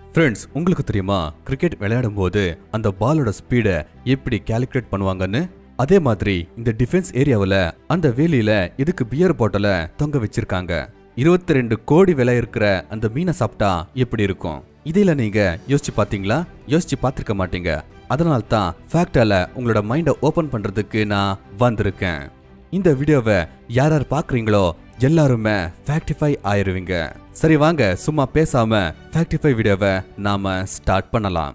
Friends உங்களுக்கு தெரியுமா cricket விளையாடும் போது அந்த பாலோட ஸ்பீடை எப்படி கால்குலேட் பண்ணுவாங்கன்னு அதே மாதிரி இந்த டிஃபென்ஸ் ஏரியாவுல அந்த வேலியில இதுக்கு பியர் பாட்டில தொங்க வச்சிருக்காங்க இருபத்தி ரெண்டு கோடி விலை இருக்கிற அந்த மீனை சாப்பிட்டா எப்படி இருக்கும் இதில நீங்க யோசிச்சு பாத்தீங்களா யோசிச்சு பார்த்திருக்க மாட்டீங்க அதனால தான் ஃபேக்டால உங்களோட மைண்டை ஓபன் பண்றதுக்கு நான் வந்திருக்கேன் இந்த வீடியோவை யார் யார் பார்க்குறீங்களோ எல்லாருமே ஃபேக்டிஃபை ஆயிருவீங்க சரி வாங்க சும்மா பேசாம ஃபேக்டிஃபை வீடியோவை நாம ஸ்டார்ட் பண்ணலாம்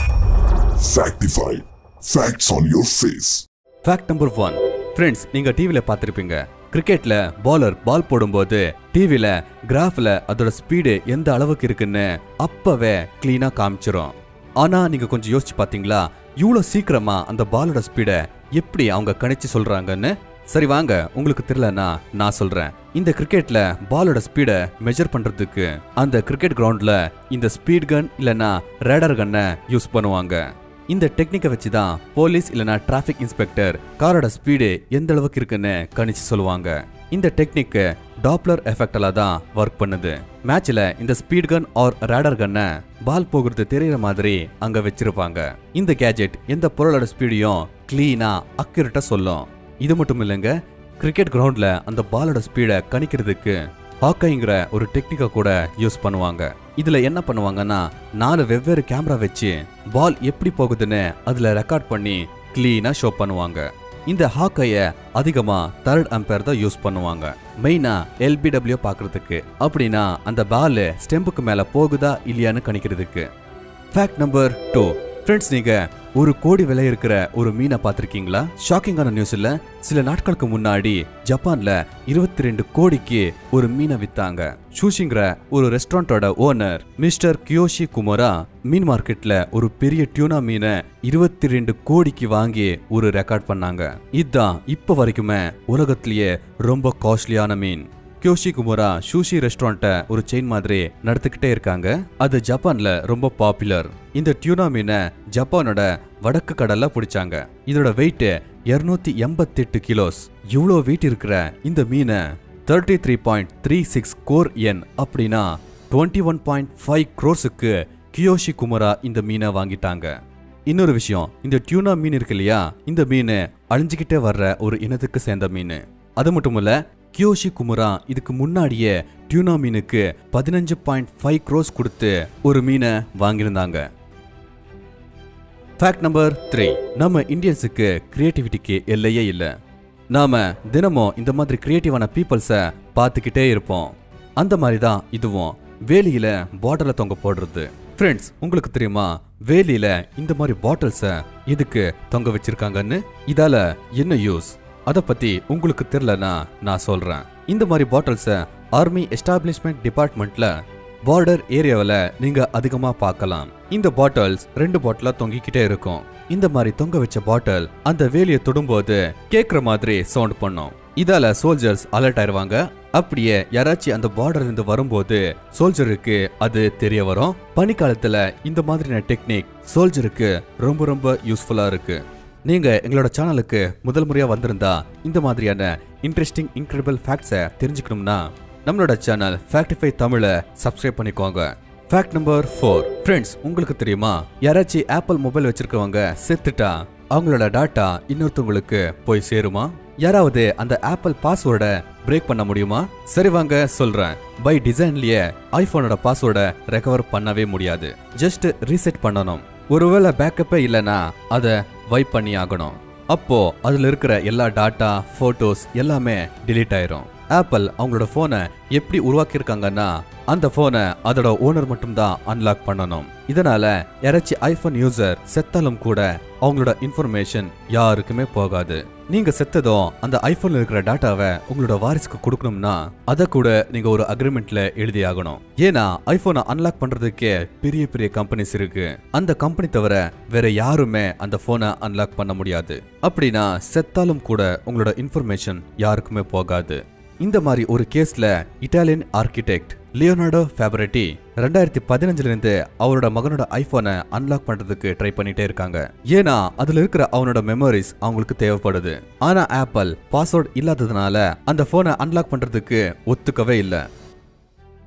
Factify. Facts on your face. Fact number one friends நீங்க டிவில பார்த்திருப்பீங்க கிரிக்கெட்ல பாலர் பால் போடும்போது டிவில கிராஃப்ல அதோட ஸ்பீடு எந்த அளவுக்கு இருக்குன்னு அப்பவே கிளீனா காமிச்சிரும் ஆனா நீங்க கொஞ்சம் யோசிச்சு பாத்தீங்களா இவ்வளோ சீக்கிரமா அந்த பாலோட ஸ்பீடை எப்படி அவங்க கணிச்சு சொல்றாங்கன்னு சரி வாங்க உங்களுக்கு தெரியலனா நான் சொல்றேன் இந்த கிரிக்கெட்ல பாலோட ஸ்பீடை மெஷர் பண்றதுக்கு அந்த கிரிக்கெட் கிரவுண்ட்ல இந்த ஸ்பீட் கன் இல்லனா ரேடர் கன்னை யூஸ் பண்ணுவாங்க இந்த டெக்னிக்கை வச்சு தான் போலீஸ் இல்லனா டிராஃபிக் இன்ஸ்பெக்டர் காரோட ஸ்பீடு எந்த அளவுக்கு இருக்குன்னு கணிச்சு சொல்லுவாங்க இந்த டெக்னிக்கு டாப்லர் எஃபெக்டால தான் ஒர்க் பண்ணுது மேட்ச்ல இந்த ஸ்பீட் கன் ஆர் ரேடர் கன்னை பால் போகிறது தெரியற மாதிரி அங்க வச்சிருப்பாங்க இந்த கேஜெட் எந்த பொருளோட ஸ்பீடையும் கிளீனா அக்யூரேட்டா சொல்லும் இது மட்டும் இல்லைங்க கிரிக்கெட் கிரவுண்ட்ல அந்த பாலோட ஸ்பீடை கணிக்கிறதுக்கு ஹாக்கைங்கிற ஒரு டெக்னிக்கை கூட யூஸ் பண்ணுவாங்க இதுல என்ன பண்ணுவாங்கன்னா நாலு வெவ்வேறு கேமரா வச்சு பால் எப்படி போகுதுன்னு அதுல ரெக்கார்ட் பண்ணி கிளீனா ஷோ பண்ணுவாங்க இந்த ஹாக்கைய அதிகமா தேர்ட் அம்பையர் தான் யூஸ் பண்ணுவாங்க மெயினா எல்பிடபிள்யூ பார்க்கிறதுக்கு அப்படின்னா அந்த பால் ஸ்டெம்புக்கு மேல போகுதா இல்லையான்னு கணிக்கிறதுக்கு ஃபேக்ட் நம்பர் டூ ஃப்ரெண்ட்ஸ் நீங்க ஒரு கோடி விலை இருக்கிற ஒரு மீனை பார்த்திருக்கீங்களா ஷாக்கிங்கான நியூஸ் இல்ல சில நாட்களுக்கு முன்னாடி ஜப்பான்ல இருபத்தி ரெண்டு கோடிக்கு ஒரு மீனை வித்தாங்க ஷூஷிங்கிற ஒரு ரெஸ்டாரண்டோட ஓனர் மிஸ்டர் கியோஷி குமரா மீன் மார்க்கெட்ல ஒரு பெரிய டியூனா மீனை இருபத்தி ரெண்டு கோடிக்கு வாங்கி ஒரு ரெக்கார்ட் பண்ணாங்க இதுதான் இப்ப வரைக்குமே உலகத்திலேயே ரொம்ப காஸ்ட்லியான மீன் கியோஷி குமுரா சூஷி ரெஸ்டாரண்ட்டை ஒரு செயின் மாதிரி நடத்திக்கிட்டே இருக்காங்க அது ஜப்பான்ல ரொம்ப பாப்புலர் இந்த டியூனா மீனை ஜப்பானோட வடக்கு கடல்ல பிடிச்சாங்க இதோட வெயிட் இருநூத்தி எண்பத்தெட்டு கிலோஸ் இவ்வளோ வெயிட் இருக்கிற இந்த மீனை thirty three point three six crore yen அப்படின்னா டுவெண்ட்டி ஒன் பாயிண்ட் ஃபைவ் க்ரோஸுக்கு கியோஷி குமரா இந்த மீனை வாங்கிட்டாங்க இன்னொரு விஷயம் இந்த டியூனா மீன் இருக்கு இல்லையா இந்த மீன் அழிஞ்சுக்கிட்டே வர்ற ஒரு இனத்துக்கு சேர்ந்த மீன் அது மட்டும் இல்ல கியோஷி குமுரா இதுக்கு முன்னாடியே டியூனா மீனுக்கு பதினஞ்சு பாயிண்ட் ஃபைவ் க்ரோஸ் கொடுத்து ஒரு மீனை வாங்கியிருந்தாங்க ஃபேக்ட் நம்பர் த்ரீ நம்ம இந்தியன்ஸுக்கு கிரியேட்டிவிட்டிக்கு எல்லையே இல்லை நாம தினமும் இந்த மாதிரி கிரியேட்டிவான பீப்புள்ஸை பார்த்துக்கிட்டே இருப்போம் அந்த மாதிரி தான் இதுவும் வேலியில பாட்டில தொங்க போடுறது ஃப்ரெண்ட்ஸ் உங்களுக்கு தெரியுமா வேலியில இந்த மாதிரி பாட்டில்ஸை எதுக்கு தொங்க வச்சிருக்காங்கன்னு இதால என்ன யூஸ் அதை பத்தி உங்களுக்கு தெரியலனா நான் சொல்றேன் இந்த மாதிரி பாட்டில்ஸை ஆர்மி எஸ்டாப்ளிஷ்மெண்ட் டிபார்ட்மெண்ட்ல பார்டர் ஏரியாவில் நீங்க அதிகமா பார்க்கலாம் இந்த பாட்டில்ஸ் ரெண்டு பாட்டிலா தொங்கிக்கிட்டே இருக்கும் இந்த மாதிரி தொங்க வச்ச பாட்டில் அந்த வேலியை தொடும்போது கேக்குற மாதிரி சவுண்ட் பண்ணும் இதால சோல்ஜர்ஸ் அலர்ட் ஆயிருவாங்க அப்படியே யாராச்சும் அந்த பார்டர் இருந்து வரும்போது சோல்ஜருக்கு அது தெரிய வரும் பனிக்காலத்துல இந்த மாதிரியான டெக்னிக் சோல்ஜருக்கு ரொம்ப ரொம்ப யூஸ்ஃபுல்லா இருக்கு நீங்க எங்களோட சேனலுக்கு முதல் முறையா வந்திருந்தா இந்த மாதிரியான இன்ட்ரெஸ்டிங் இன்க்ரெடிபிள் ஃபேக்ட்ஸை தெரிஞ்சுக்கணும்னா நம்மளோட சேனல் ஃபேக்டிஃபை தமிழை சப்ஸ்கிரைப் பண்ணிக்கோங்க ஃபேக்ட் நம்பர் ஃபோர் ஃப்ரெண்ட்ஸ் உங்களுக்கு தெரியுமா யாராச்சும் ஆப்பிள் மொபைல் வச்சிருக்கவங்க செத்துட்டா அவங்களோட டாட்டா இன்னொருத்தவங்களுக்கு போய் சேருமா யாராவது அந்த ஆப்பிள் பாஸ்வேர்டை பிரேக் பண்ண முடியுமா சரி வாங்க சொல்றேன் பை டிசைன்லயே ஐபோனோட பாஸ்வேர்டை ரெக்கவர் பண்ணவே முடியாது ஜஸ்ட் ரீசெட் பண்ணணும் ஒருவேளை பேக்கப்பே இல்லைன்னா அதை வைப் பண்ணி ஆகணும் அப்போ அதுல இருக்கிற எல்லா டாட்டா போட்டோஸ் எல்லாமே delete ஆயிரும் ஆப்பிள் அவங்களோட போனை எப்படி உருவாக்கியிருக்காங்கன்னா அந்த போனை அதோட ஓனர் மட்டும்தான் அன்லாக் பண்ணணும் இதனால யாராச்சும் ஐபோன் யூசர் செத்தாலும் கூட அவங்களோட இன்ஃபர்மேஷன் யாருக்குமே போகாது நீங்க செத்ததும் அந்த ஐபோன்ல இருக்கிற டாட்டாவை உங்களோட வாரிசுக்கு கொடுக்கணும்னா அதை கூட நீங்க ஒரு அக்ரிமெண்ட்ல எழுதி ஆகணும் ஏன்னா ஐபோனை அன்லாக் பண்றதுக்கே பெரிய பெரிய கம்பெனிஸ் இருக்கு அந்த கம்பெனி தவிர வேற யாருமே அந்த போனை அன்லாக் பண்ண முடியாது அப்படின்னா செத்தாலும் கூட உங்களோட இன்ஃபர்மேஷன் யாருக்குமே போகாது இந்த மாதிரி ஒரு கேஸ்ல இட்டாலியன் ஆர்கிடெக்ட் லியோனார்டோ ஃபேபரட்டி ரெண்டாயிரத்தி பதினஞ்சுல இருந்து அவரோட மகனோட ஐபோனை அன்லாக் பண்றதுக்கு ட்ரை பண்ணிட்டே இருக்காங்க ஏன்னா அதுல இருக்கிற அவனோட மெமரிஸ் அவங்களுக்கு தேவைப்படுது ஆனா ஆப்பிள் பாஸ்வேர்ட் இல்லாததுனால அந்த போனை அன்லாக் பண்றதுக்கு ஒத்துக்கவே இல்லை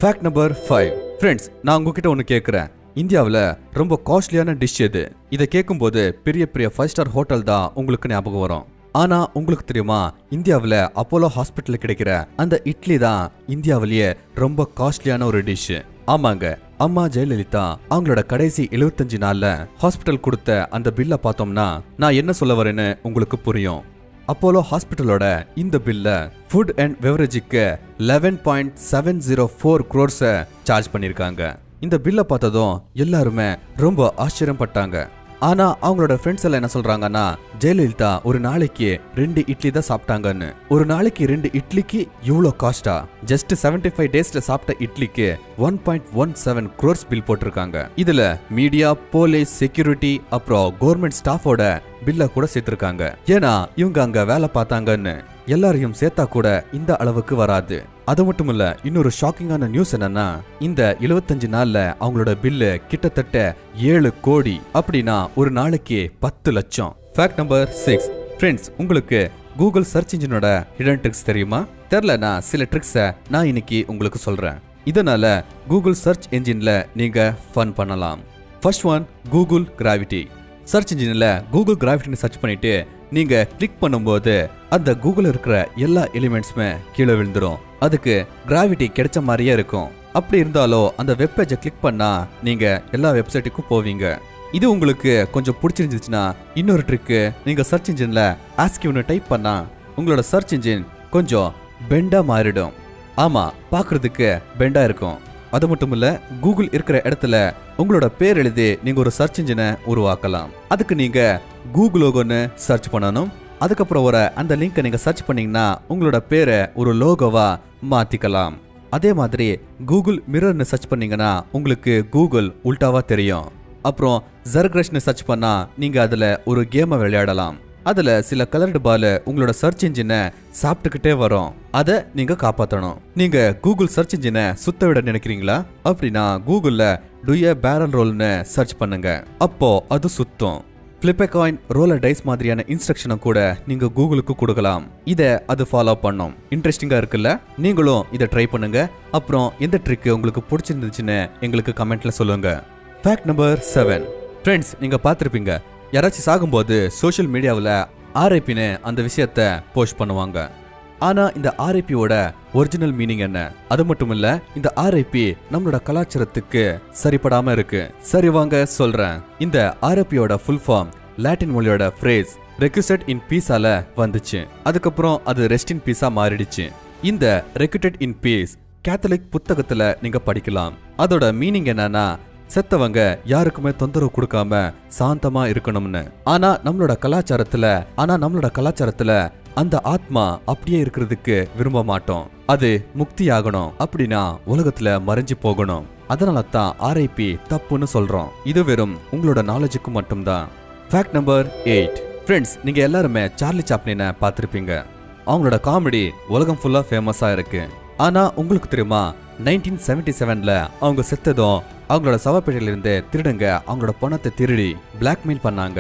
ஃபேக்ட் நம்பர் ஃபைவ் ஃப்ரெண்ட்ஸ் நான் உங்ககிட்ட ஒன்று கேட்குறேன் இந்தியாவில் ரொம்ப காஸ்ட்லியான டிஷ் எது இதை கேட்கும்போது பெரிய பெரிய ஃபைவ் ஸ்டார் ஹோட்டல் தான் உங்களுக்கு ஞாபகம் வரும் ஆனா உங்களுக்கு தெரியுமா இந்தியாவில் அப்போலோ ஹாஸ்பிட்டல் கிடைக்கிற அந்த இட்லி தான் இந்தியாவிலேயே ரொம்ப காஸ்ட்லியான ஒரு டிஷ் ஆமாங்க அம்மா ஜெயலலிதா அவங்களோட கடைசி 75 நாள்ல ஹாஸ்பிட்டல் கொடுத்த அந்த பில்லை பார்த்தோம்னா நான் என்ன சொல்ல வரேன்னு உங்களுக்கு புரியும் அப்போலோ ஹாஸ்பிட்டலோட இந்த பில்ல ஃபுட் அண்ட் பெவரேஜுக்கு eleven point seven zero four க்ரோர்ஸை சார்ஜ் பண்ணியிருக்காங்க இந்த பில்லை பார்த்ததும் எல்லாருமே ரொம்ப ஆச்சரியப்பட்டாங்க ஆனா அவங்களோட ஃப்ரெண்ட்ஸ் எல்லாம் என்ன சொல்றாங்கன்னா ஜெயலலிதா ஒரு நாளைக்கு ரெண்டு இட்லி தான் சாப்பிட்டாங்கன்னு ஒரு நாளைக்கு ரெண்டு இட்லிக்கு இவ்வளோ காஸ்டா ஜஸ்ட் 75 ஃபைவ் டேஸ்ல சாப்பிட்ட இட்லிக்கு one point one seven crores bill போட்டிருக்காங்க இதுல மீடியா போலீஸ் செக்யூரிட்டி அப்புறம் கவர்மெண்ட் ஸ்டாஃபோட பில்ல கூட சேர்த்திருக்காங்க ஏன்னா இவங்க அங்க வேலை பார்த்தாங்கன்னு எல்லாரையும் சேர்த்தா கூட இந்த அளவுக்கு வராது அது மட்டும் இல்ல இன்னொரு ஷாக்கிங்கான நியூஸ் என்னன்னா இந்த 75 நாள்ல அவங்களோட பில்லு கிட்டத்தட்ட ஏழு கோடி அப்படின்னா ஒரு நாளைக்கு பத்து லட்சம் ஃபேக்ட் நம்பர் சிக்ஸ் ஃப்ரெண்ட்ஸ் உங்களுக்கு கூகுள் சர்ச் இன்ஜினோட ஹிடன் ட்ரிக்ஸ் தெரியுமா தெரிலனா சில ட்ரிக்ஸை நான் இன்னைக்கு உங்களுக்கு சொல்றேன் இதனால கூகுள் சர்ச் என்ஜின்ல நீங்க ஃபன் பண்ணலாம் ஃபர்ஸ்ட் ஒன் கூகுள் கிராவிட்டி சர்ச் இன்ஜினில் கூகுள் கிராஃபிட்டின்னு சர்ச் பண்ணிட்டு நீங்க கிளிக் பண்ணும்போது அந்த கூகுள் இருக்கிற எல்லா எலிமெண்ட்ஸுமே கீழே விழுந்துரும் அதுக்கு கிராவிட்டி கிடைச்ச மாதிரியே இருக்கும் அப்படி இருந்தாலும் அந்த வெப் பேஜை கிளிக் பண்ணா நீங்க எல்லா வெப்சைட்டுக்கும் போவீங்க இது உங்களுக்கு கொஞ்சம் பிடிச்சிருந்துச்சுன்னா இன்னொரு ட்ரிக்கு நீங்க சர்ச் இன்ஜின்ல ஆஸ்கிவ்னு டைப் பண்ணா உங்களோட சர்ச் இன்ஜின் கொஞ்சம் பெண்டா மாறிடும் ஆமா பார்க்கிறதுக்கு பெண்டா இருக்கும் அது மட்டும் இல்ல கூகுள் இருக்கிற இடத்துல உங்களோட பேர் எழுதி நீங்க ஒரு சர்ச் இன்ஜினை உருவாக்கலாம் அதுக்கு நீங்க கூகுளோகோன்னு சர்ச் பண்ணணும் அதுக்கப்புறம் வர அந்த லிங்கை நீங்க சர்ச் பண்ணீங்கன்னா உங்களோட பேரை ஒரு லோகோவா மாத்திக்கலாம் அதே மாதிரி கூகுள் மிரர்னு சர்ச் பண்ணீங்கன்னா உங்களுக்கு கூகுள் உல்டாவா தெரியும் அப்புறம் ஜர்க்ரஷ்னு சர்ச் பண்ணா நீங்க அதுல ஒரு கேமை விளையாடலாம் அதுல சில கலர்டு பால் உங்களோட சர்ச் இன்ஜினை சாப்பிட்டுக்கிட்டே வரும் அதை நீங்க காப்பாத்தணும் நீங்க கூகுள் சர்ச் இன்ஜினை சுத்த விட நினைக்கிறீங்களா அப்படின்னா கூகுள்ல டுய பேரல் ரோல்னு சர்ச் பண்ணுங்க அப்போ அது சுத்தும் ஃபிளிப்பகாயின் ரோலர் டைஸ் மாதிரியான இன்ஸ்ட்ரக்ஷனை கூட நீங்க கூகுளுக்கு கொடுக்கலாம் இதை அது ஃபாலோ பண்ணும் இன்ட்ரெஸ்டிங்கா இருக்குல்ல நீங்களும் இதை ட்ரை பண்ணுங்க அப்புறம் எந்த ட்ரிக் உங்களுக்கு பிடிச்சிருந்துச்சுன்னு எங்களுக்கு கமெண்ட்ல சொல்லுங்க ஃபேக்ட் நம்பர் செவன் ஃப்ரெண்ட்ஸ் நீங்க பார்த்துருப்பீங்க யாராச்சும் சாகும்போது சோஷியல் மீடியாவில் ஆர்ஐபின்னு அந்த விஷயத்த போஸ்ட் பண்ணுவாங்க ஆனா இந்த ஆர்ஐபியோட ஒரிஜினல் மீனிங் என்ன அது மட்டும் இல்ல இந்த ஆர்ஐபி நம்மளோட கலாச்சாரத்துக்கு சரிப்படாம இருக்கு சரி வாங்க சொல்றேன் இந்த ஆர்ஐபியோட ஃபுல் ஃபார்ம் லாட்டின் மொழியோட ஃப்ரேஸ் ரெக்யூசட் இன் பீஸால வந்துச்சு அதுக்கப்புறம் அது ரெஸ்ட் இன் பீஸா மாறிடுச்சு இந்த ரெக்யூட்டட் இன் பீஸ் கேத்தலிக் புத்தகத்துல நீங்க படிக்கலாம் அதோட மீனிங் என்னன்னா செத்தவங்க யாருக்குமே தொந்தரவு கொடுக்காம சாந்தமா இருக்கணும்னு ஆனா நம்மளோட கலாச்சாரத்துல ஆனா நம்மளோட கலாச்சாரத்துல அந்த ஆத்மா அப்படியே இருக்கிறதுக்கு விரும்ப மாட்டோம் அது முக்தி ஆகணும் அப்படின்னா உலகத்துல மறைஞ்சு போகணும் அதனால தான் ஆர்ஐபி தப்புன்னு சொல்றோம் இது வெறும் உங்களோட நாலேஜுக்கு மட்டும்தான் ஃபேக்ட் நம்பர் எயிட் ஃப்ரெண்ட்ஸ் நீங்க எல்லாருமே சார்லி சாப்ளினை பார்த்திருப்பீங்க அவங்களோட காமெடி உலகம் ஃபுல்லா ஃபேமஸா இருக்கு ஆனா உங்களுக்கு தெரியுமா நைன்டீன் செவன்டி செவன்ல அவங்க செத்ததும் அவங்களோட சவப்பேட்டையில இருந்து திருடங்க அவங்களோட பணத்தை திருடி பிளாக்மெயில் பண்ணாங்க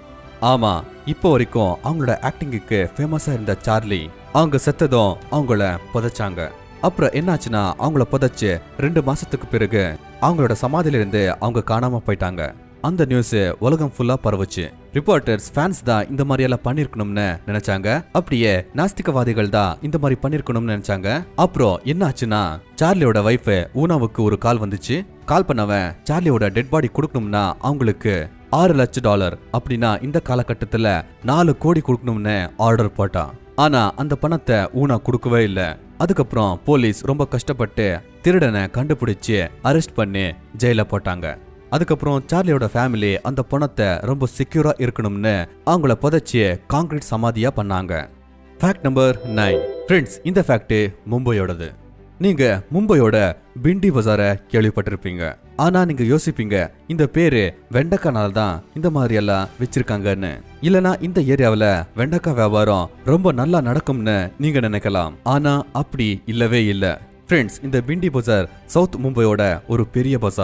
ஆமா இப்போ வரைக்கும் அவங்களோட ஆக்டிங்குக்கு ஃபேமஸா இருந்த சார்லி அவங்க செத்ததும் அவங்கள புதைச்சாங்க அப்புறம் என்னாச்சுன்னா அவங்கள புதைச்சு ரெண்டு மாசத்துக்கு பிறகு அவங்களோட சமாதியில இருந்து அவங்க காணாம போயிட்டாங்க அந்த நியூஸ் உலகம் ஃபுல்லா பரவுச்சு ரிப்போர்ட்டர்ஸ் ஃபேன்ஸ் தான் இந்த மாதிரி எல்லாம் பண்ணிருக்கணும்னு நினைச்சாங்க அப்படியே நாஸ்திகவாதிகள் தான் இந்த மாதிரி பண்ணிருக்கணும்னு நினைச்சாங்க அப்புறம் என்ன ஆச்சுன்னா சார்லியோட வைஃப் ஊனாவுக்கு ஒரு கால் வந்துச்சு கால் பண்ணவன் சார்லியோட டெட் பாடி கொடுக்கணும்னா அவங்களுக்கு ஆறு லட்சம் டாலர் அப்படின்னா இந்த காலகட்டத்துல நாலு கோடி கொடுக்கணும்னு ஆர்டர் போட்டான் ஆனா அந்த பணத்தை ஊனா கொடுக்கவே இல்ல அதுக்கப்புறம் போலீஸ் ரொம்ப கஷ்டப்பட்டு திருடனை கண்டுபிடிச்சு அரெஸ்ட் பண்ணி ஜெயில போட்டாங்க அதுக்கப்புறம் சார்லியோட ஃபேமிலி அந்த பணத்தை ரொம்ப செக்யூரா இருக்கணும்னு அவங்கள புதைச்சி காங்கிரீட் சமாதியா பண்ணாங்க ஃபேக்ட் நம்பர் நைன் ஃப்ரெண்ட்ஸ் இந்த ஃபேக்ட் மும்பையோடது நீங்க மும்பையோட பிண்டி பஜார கேள்விப்பட்டிருப்பீங்க ஆனா நீங்க யோசிப்பீங்க இந்த பேரு வெண்டைக்கானால தான் இந்த மாதிரி எல்லாம் வச்சிருக்காங்கன்னு இல்லனா இந்த ஏரியாவுல வெண்டைக்காய் வியாபாரம் ரொம்ப நல்லா நடக்கும்னு நீங்க நினைக்கலாம் ஆனா அப்படி இல்லவே இல்ல ஃப்ரெண்ட்ஸ் இந்த பிண்டி பஜார் சவுத் மும்பையோட ஒரு பெரிய பஜார்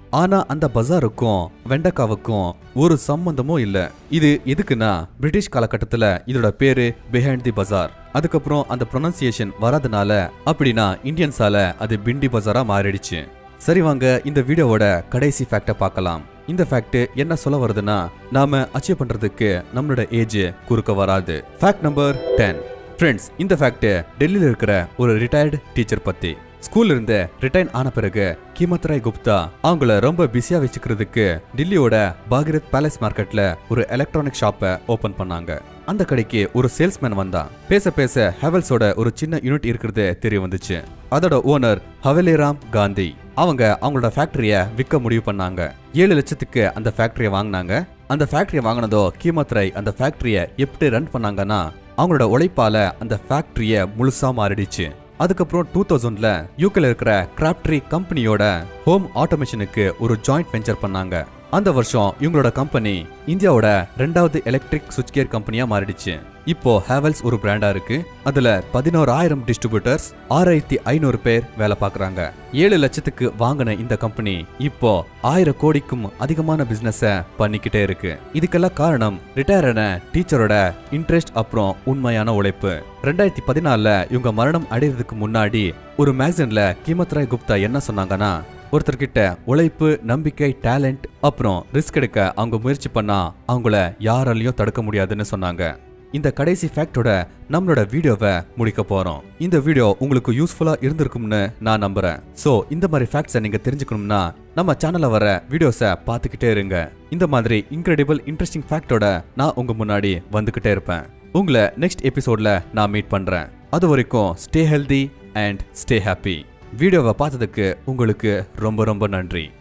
ஆனா அந்த பஜாருக்கும் வெண்டக்காவுக்கும் ஒரு சம்பந்தமும் இல்ல இது எதுக்குன்னா பிரிட்டிஷ் காலகட்டத்துல இதோட பேரு பிஹைண்ட் தி பஜார் அதுக்கப்புறம் அந்த ப்ரொனன்சியேஷன் வராதனால அப்படின்னா இந்தியன்ஸால அது பிண்டி பஜாரா மாறிடுச்சு சரி வாங்க இந்த வீடியோவோட கடைசி ஃபேக்டை பார்க்கலாம் இந்த ஃபேக்ட் என்ன சொல்ல வருதுன்னா நாம அச்சீவ் பண்றதுக்கு நம்மளோட ஏஜ் குறுக்க வராது ஃபேக்ட் நம்பர் டென் ஃப்ரெண்ட்ஸ் இந்த ஃபேக்ட் டெல்லியில் இருக்கிற ஒரு ரிட்டையர்டு டீச்சர் பத்தி ஸ்கூல்ல இருந்து ரிட்டைன் ஆன பிறகு கிமத் ராய் குப்தா அவங்கள ரொம்ப பிஸியா வச்சுக்கிறதுக்கு டில்லியோட பாகிரத் பேலஸ் மார்க்கெட்ல ஒரு எலக்ட்ரானிக் ஷாப்பை ஓபன் பண்ணாங்க அந்த கடைக்கு ஒரு சேல்ஸ்மேன் வந்தான் பேச பேச ஹெவல்ஸோட ஒரு சின்ன யூனிட் இருக்கிறது தெரிய வந்துச்சு அதோட ஓனர் ஹவேலிராம் காந்தி அவங்க அவங்களோட ஃபேக்டரிய விற்க முடிவு பண்ணாங்க ஏழு லட்சத்துக்கு அந்த ஃபேக்டரியை வாங்கினாங்க அந்த ஃபேக்டரியை வாங்கினதோ கீமத் ராய் அந்த ஃபேக்டரியை எப்படி ரன் பண்ணாங்கன்னா அவங்களோட உழைப்பால அந்த ஃபேக்டரிய முழுசா மாறிடுச்சு அதுக்கப்புறம் டூ தௌசண்ட்ல யூகேல இருக்கிற கிராப்ட்ரி கம்பெனியோட ஹோம் ஆட்டோமேஷனுக்கு ஒரு ஜாயிண்ட் வெஞ்சர் பண்ணாங்க அந்த வருஷம் இவங்களோட கம்பெனி இந்தியாவோட ரெண்டாவது எலக்ட்ரிக் சுவிட்ச் கியர் கம்பெனியா மாறிடுச்சு இப்போ ஹேவல்ஸ் ஒரு பிராண்டா இருக்கு அதுல பதினோராயிரம் டிஸ்ட்ரிபியூட்டர்ஸ் ஆறாயிரத்தி ஐநூறு பேர் வேலை பார்க்கறாங்க ஏழு லட்சத்துக்கு வாங்கின இந்த கம்பெனி இப்போ ஆயிரம் கோடிக்கும் அதிகமான பிசினஸ பண்ணிக்கிட்டே இருக்கு இதுக்கெல்லாம் காரணம் ரிட்டையர் ஆன டீச்சரோட இன்ட்ரெஸ்ட் அப்புறம் உண்மையான உழைப்பு ரெண்டாயிரத்தி பதினாலுல இவங்க மரணம் அடைறதுக்கு முன்னாடி ஒரு மேகசின்ல கீமத் ராய் குப்தா என்ன சொன்னாங்கன்னா ஒருத்தர்கிட்ட உழைப்பு நம்பிக்கை டேலண்ட் அப்புறம் ரிஸ்க் எடுக்க அவங்க முயற்சி பண்ணா அவங்கள யாராலையும் தடுக்க முடியாதுன்னு சொன்னாங்க இந்த கடைசி ஃபேக்டோட நம்மளோட வீடியோவை முடிக்க போறோம் இந்த வீடியோ உங்களுக்கு யூஸ்ஃபுல்லா இருந்திருக்கும்னு நான் நம்புறேன் சோ இந்த மாதிரி ஃபேக்ட்ஸை நீங்க தெரிஞ்சுக்கணும்னா நம்ம சேனல்ல வர வீடியோஸை பார்த்துக்கிட்டே இருங்க இந்த மாதிரி இன்க்ரெடிபிள் இன்ட்ரெஸ்டிங் ஃபேக்டோட நான் உங்க முன்னாடி வந்துகிட்டே இருப்பேன் உங்களை நெக்ஸ்ட் எபிசோட்ல நான் மீட் பண்றேன் அது வரைக்கும் stay healthy and stay happy வீடியோவை பார்த்ததுக்கு உங்களுக்கு ரொம்ப ரொம்ப நன்றி